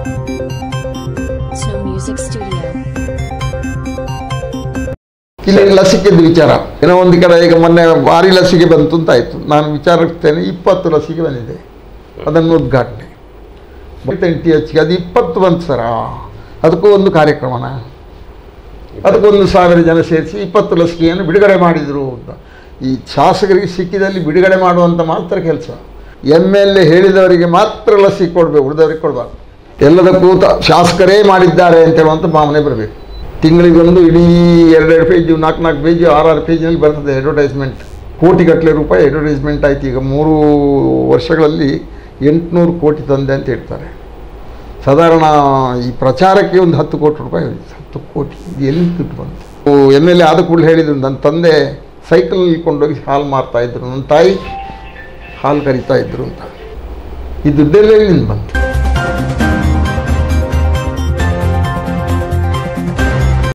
Snow Music Studio. ಇಲ್ಲಿ ಲಸಿಕೆದು ವಿಚಾರ ಏನೋ ಒಂದು ಕಡೆ ಈಗ ಮೊನ್ನೆ ಭಾರಿ ಲಸಿಕೆ ಬಂತು ಅಂತ ಆಯಿತು ನಾನು ವಿಚಾರಿಸ್ತೇನೆ ಇಪ್ಪತ್ತು ಲಸಿಕೆ ಬಂದಿದೆ ಅದನ್ನು ಉದ್ಘಾಟನೆ ಟೆನ್ ಟಿ ಎಚ್ಗೆ ಅದು ಇಪ್ಪತ್ತು ಬಂತು ಸರ ಅದಕ್ಕೂ ಒಂದು ಕಾರ್ಯಕ್ರಮನ ಅದಕ್ಕೊಂದು ಸಾವಿರ ಜನ ಸೇರಿಸಿ ಇಪ್ಪತ್ತು ಲಸಿಕೆಯನ್ನು ಬಿಡುಗಡೆ ಮಾಡಿದರು ಅಂತ ಈ ಶಾಸಕರಿಗೆ ಸಿಕ್ಕಿದಲ್ಲಿ ಬಿಡುಗಡೆ ಮಾಡುವಂಥ ಮಾತ್ರ ಕೆಲಸ ಎಮ್ ಎಲ್ ಎ ಹೇಳಿದವರಿಗೆ ಮಾತ್ರ ಲಸಿಕೆ ಕೊಡಬೇಕು ಉಳಿದವರಿಗೆ ಕೊಡಬಾರ್ದು ಎಲ್ಲದಕ್ಕೂ ತ ಶಾಸಕರೇ ಮಾಡಿದ್ದಾರೆ ಅಂತ ಹೇಳುವಂಥ ಭಾವನೆ ಬರಬೇಕು ತಿಂಗಳಿಗೊಂದು ಇಡೀ ಎರಡೆರಡು ಪೇಜು ನಾಲ್ಕು ನಾಲ್ಕು ಪೇಜು ಆರಾರು ಪೇಜಿನಲ್ಲಿ ಬರ್ತದೆ ಅಡ್ವರ್ಟೈಸ್ಮೆಂಟ್ ಕೋಟಿಗಟ್ಟಲೆ ರೂಪಾಯಿ ಅಡ್ವರ್ಟೈಸ್ಮೆಂಟ್ ಆಯ್ತು ಈಗ ಮೂರು ವರ್ಷಗಳಲ್ಲಿ ಎಂಟುನೂರು ಕೋಟಿ ತಂದೆ ಅಂತ ಹೇಳ್ತಾರೆ ಸಾಧಾರಣ ಈ ಪ್ರಚಾರಕ್ಕೆ ಒಂದು ಹತ್ತು ಕೋಟಿ ರೂಪಾಯಿ ಹೋಯ್ತು ಹತ್ತು ಕೋಟಿ ಇದು ಎಲ್ಲಿ ದುಡ್ಡು ಬಂತು ಎಮ್ ಎಲ್ ಎ ಆದ ಕೂಡಲೇ ಹೇಳಿದ್ರು ನನ್ನ ತಂದೆ ಸೈಕಲ್ ಕೊಂಡೋಗಿ ಹಾಲು ಮಾರ್ತಾ ಇದ್ರು ನನ್ನ ತಾಯಿ ಹಾಲು ಕರಿತಾ ಇದ್ರು ಅಂತ ಈ ದುಡ್ಡೆಲ್ಲ ಎಲ್ಲಿಂದ ಬಂತು